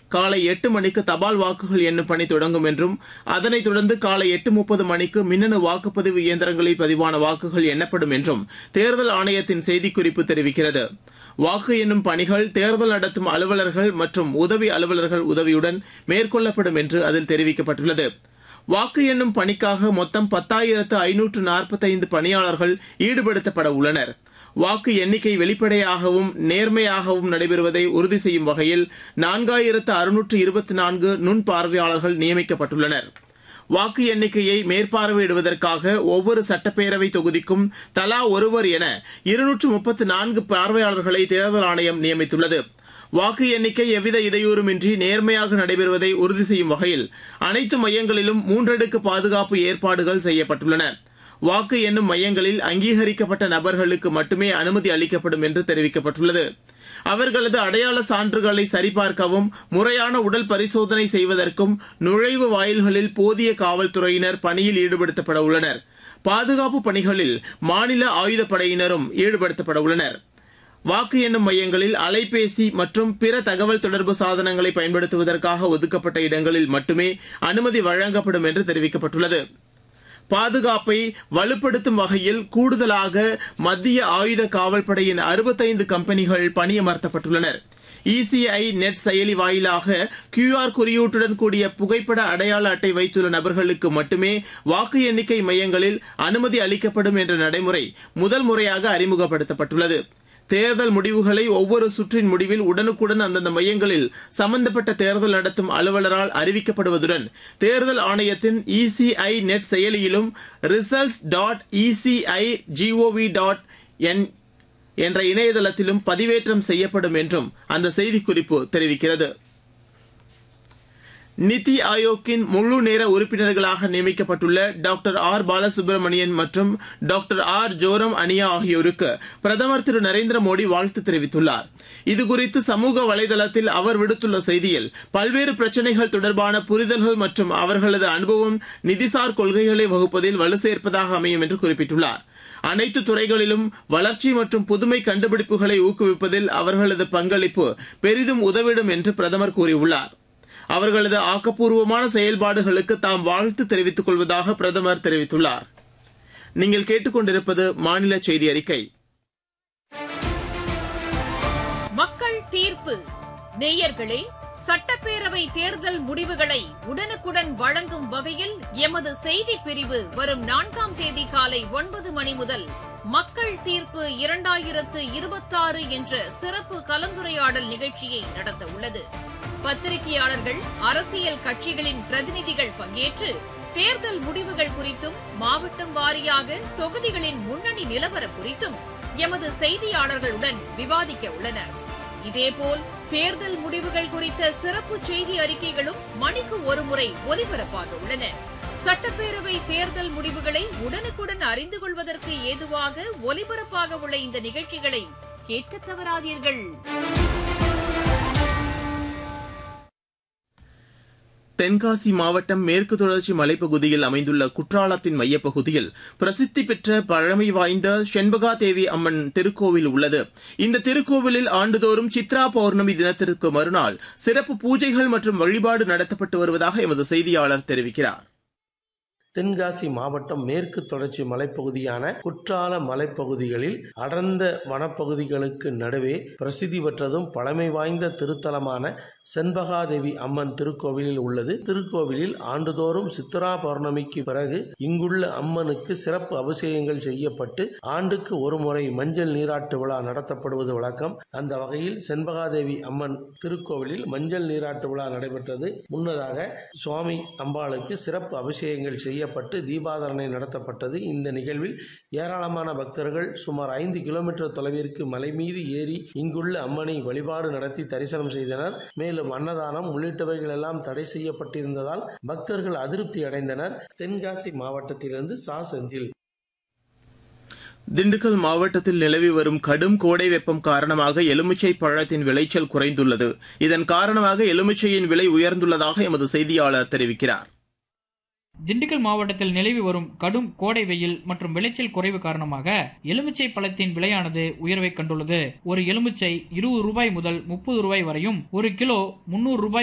காலை எட்டு மணிக்கு தபால் வாக்குகள் எண்ணும் பணி தொடங்கும் என்றும் அதனைத் தொடர்ந்து காலை எட்டு முப்பது மணிக்கு மின்னணு வாக்குப்பதிவு இயந்திரங்களில் பதிவான வாக்குகள் எண்ணப்படும் என்றும் தேர்தல் ஆணையத்தின் செய்திக்குறிப்பு தெரிவிக்கிறது வாக்கு எண்ணும் பணிகள் தேர்தல் நடத்தும் அலுவலர்கள் மற்றும் உதவி அலுவலர்கள் உதவியுடன் மேற்கொள்ளப்படும் என்று அதில் தெரிவிக்கப்பட்டுள்ளது வாக்கு எண்ணும் பணிக்காக மொத்தம் பத்தாயிரத்து ஐநூற்று நாற்பத்தைந்து பணியாளர்கள் ஈடுபடுத்தப்பட உள்ளனர் வாக்கு எண்ணிக்கை வெளிப்படையாகவும் நேர்மையாகவும் நடைபெறுவதை உறுதி செய்யும் வகையில் நான்காயிரத்து அறுநூற்று இருபத்தி நான்கு நுண் பார்வையாளர்கள் நியமிக்கப்பட்டுள்ளனர் வாக்கு எண்ணிக்கையை மேற்பார்வையிடுவதற்காக ஒவ்வொரு சட்டப்பேரவை தொகுதிக்கும் தலா ஒருவர் என இருநூற்று முப்பத்து நான்கு பார்வையாளர்களை தேர்தல் ஆணையம் நியமித்துள்ளது வாக்கு எண்ணிக்கை எவ்வித இடையூறுமின்றி நேர்மையாக நடைபெறுவதை உறுதி செய்யும் வகையில் அனைத்து மையங்களிலும் மூன்றடுக்கு பாதுகாப்பு ஏற்பாடுகள் செய்யப்பட்டுள்ளன வாக்கு எண்ணும் மையங்களில் அங்கீகரிக்கப்பட்ட நபர்களுக்கு மட்டுமே அனுமதி அளிக்கப்படும் என்று தெரிவிக்கப்பட்டுள்ளது அவர்களது அடையாள சான்றுகளை சரிபார்க்கவும் முறையான உடல் பரிசோதனை செய்வதற்கும் நுழைவு வாயில்களில் போதிய காவல்துறையினர் பணியில் ஈடுபடுத்தப்பட உள்ளனர் பாதுகாப்பு பணிகளில் மாநில ஆயுதப்படையினரும் ஈடுபடுத்தப்பட உள்ளனர் வாக்கு எண்ணும் மையங்களில் அலைபேசி மற்றும் பிற தகவல் தொடர்பு சாதனங்களை பயன்படுத்துவதற்காக ஒதுக்கப்பட்ட இடங்களில் மட்டுமே அனுமதி வழங்கப்படும் என்று தெரிவிக்கப்பட்டுள்ளது பாதுகாப்பை வலுப்படுத்தும் வகையில் கூடுதலாக மத்திய ஆயுத காவல்படையின் அறுபத்தைந்து கம்பெனிகள் பணியமர்த்தப்பட்டுள்ளனர் இசிஐ நெட் செயலி வாயிலாக கியூஆர் குறியீட்டுடன் கூடிய புகைப்பட அடையாள அட்டை வைத்துள்ள நபர்களுக்கு மட்டுமே வாக்கு எண்ணிக்கை மையங்களில் அனுமதி அளிக்கப்படும் என்ற நடைமுறை முதல் முறையாக அறிமுகப்படுத்தப்பட்டுள்ளது தேர்தல் முடிவுகளை ஒவ்வொரு சுற்றின் முடிவில் உடனுக்குடன் அந்தந்த மையங்களில் சம்பந்தப்பட்ட தேர்தல் நடத்தும் அலுவலரால் அறிவிக்கப்படுவதுடன் தேர்தல் ஆணையத்தின் இசிஐ நெட் செயலியிலும் results dot ECI GOV dot in என்ற இணையதளத்திலும் பதிவேற்றம் செய்யப்படும் என்றும் அந்த செய்திக்குறிப்பு தெரிவிக்கிறது நித்தி ஆயோக்கின் முழு நேர உறுப்பினர்களாக நியமிக்கப்பட்டுள்ள டாக்டர் ஆர் பாலசுப்ரமணியன் மற்றும் டாக்டர் ஆர் ஜோரம் அனியா ஆகியோருக்கு பிரதமர் திரு நரேந்திர மோடி வாழ்த்து தெரிவித்துள்ளார் இதுகுறித்து சமூக வலைதளத்தில் அவர் விடுத்துள்ள செய்தியில் பல்வேறு பிரச்சினைகள் தொடர்பான புரிதல்கள் மற்றும் அவர்களது அனுபவம் நிதிசார் கொள்கைகளை வகுப்பதில் வலு சேர்ப்பதாக அமையும் என்று குறிப்பிட்டுள்ளார் அனைத்து துறைகளிலும் வளர்ச்சி மற்றும் புதுமை கண்டுபிடிப்புகளை ஊக்குவிப்பதில் அவர்களது பங்களிப்பு பெரிதும் உதவிடும் என்று பிரதமர் கூறியுள்ளார் அவர்களது ஆக்கப்பூர்வமான செயல்பாடுகளுக்கு தாம் வாழ்த்து தெரிவித்துக் கொள்வதாக பிரதமர் தெரிவித்துள்ளார் நீங்கள் கேட்டுக்கொண்டிருப்பது மாநில செய்தி அறிக்கை மக்கள் தீர்ப்பு நேயர்களே சட்டப்பேரவை தேர்தல் முடிவுகளை உடனுக்குடன் வழங்கும் வகையில் எமது செய்தி பிரிவு வரும் நான்காம் தேதி காலை ஒன்பது மணி முதல் மக்கள் தீர்ப்பு இரண்டாயிரத்து இருபத்தாறு என்ற சிறப்பு கலந்துரையாடல் நிகழ்ச்சியை நடத்த உள்ளது பத்திரிகையாளர்கள் அரசியல் கட்சிகளின் பிரதிநிதிகள் பங்கேற்று தேர்தல் முடிவுகள் குறித்தும் மாவட்டம் வாரியாக தொகுதிகளின் முன்னணி நிலவரம் குறித்தும் எமது செய்தியாளர்களுடன் விவாதிக்க உள்ளனர் இதேபோல் தேர்தல் முடிவுகள் குறித்த சிறப்பு செய்தி அறிக்கைகளும் மணிக்கு ஒருமுறை ஒலிபரப்பாக உள்ளன சட்டப்பேரவை தேர்தல் முடிவுகளை உடனுக்குடன் அறிந்து கொள்வதற்கு ஏதுவாக ஒலிபரப்பாக உள்ள இந்த நிகழ்ச்சிகளை கேட்க தவறாதீர்கள் தென்காசி மாவட்டம் மேற்கு தொடர்ச்சி மலைப்பகுதியில் அமைந்துள்ள குற்றாலத்தின் மையப்பகுதியில் பிரசித்தி பெற்ற பழமை வாய்ந்த செண்பகா தேவி அம்மன் திருக்கோவில் உள்ளது இந்த திருக்கோவிலில் ஆண்டுதோறும் சித்ரா பௌர்ணமி தினத்திற்கு மறுநாள் சிறப்பு பூஜைகள் மற்றும் வழிபாடு நடத்தப்பட்டு வருவதாக எமது செய்தியாளர் தெரிவிக்கிறார் தென்காசி மாவட்டம் மேற்கு தொடர்ச்சி மலைப்பகுதியான குற்றால மலைப்பகுதிகளில் அடர்ந்த வனப்பகுதிகளுக்கு நடுவே பிரசித்தி பெற்றதும் பழமை வாய்ந்த திருத்தலமான செண்பகாதேவி அம்மன் திருக்கோவிலில் உள்ளது திருக்கோவிலில் ஆண்டுதோறும் சித்ரா பௌர்ணமிக்கு பிறகு இங்குள்ள அம்மனுக்கு சிறப்பு அபிஷேகங்கள் செய்யப்பட்டு ஆண்டுக்கு ஒரு முறை மஞ்சள் நீராட்டு விழா நடத்தப்படுவது வழக்கம் அந்த வகையில் செண்பகாதேவி அம்மன் திருக்கோவிலில் மஞ்சள் நீராட்டு விழா நடைபெற்றது முன்னதாக சுவாமி அம்பாளுக்கு சிறப்பு அபிஷேகங்கள் செய்ய செய்யப்பட்டு தீபாதரணை நடத்தப்பட்டது இந்த நிகழ்வில் ஏராளமான பக்தர்கள் சுமார் ஐந்து கிலோமீட்டர் தொலைவிற்கு மலை மீது ஏறி இங்குள்ள அம்மனை வழிபாடு நடத்தி தரிசனம் செய்தனர் மேலும் அன்னதானம் உள்ளிட்டவைகள் எல்லாம் தடை செய்யப்பட்டிருந்ததால் பக்தர்கள் அதிருப்தி அடைந்தனர் தென்காசி மாவட்டத்திலிருந்து சா செந்தில் திண்டுக்கல் மாவட்டத்தில் நிலவி வரும் கடும் கோடை வெப்பம் காரணமாக எலுமிச்சை பழத்தின் விளைச்சல் குறைந்துள்ளது இதன் காரணமாக எலுமிச்சையின் விலை உயர்ந்துள்ளதாக எமது செய்தியாளர் தெரிவிக்கிறார் திண்டுக்கல் மாவட்டத்தில் நிலவி வரும் கடும் கோடை வெயில் மற்றும் விளைச்சல் குறைவு காரணமாக எலுமிச்சை பழத்தின் விலையானது உயர்வை கண்டுள்ளது ஒரு எலுமிச்சை இருபது ரூபாய் முதல் முப்பது ரூபாய் வரையும் ஒரு கிலோ முன்னூறு ரூபாய்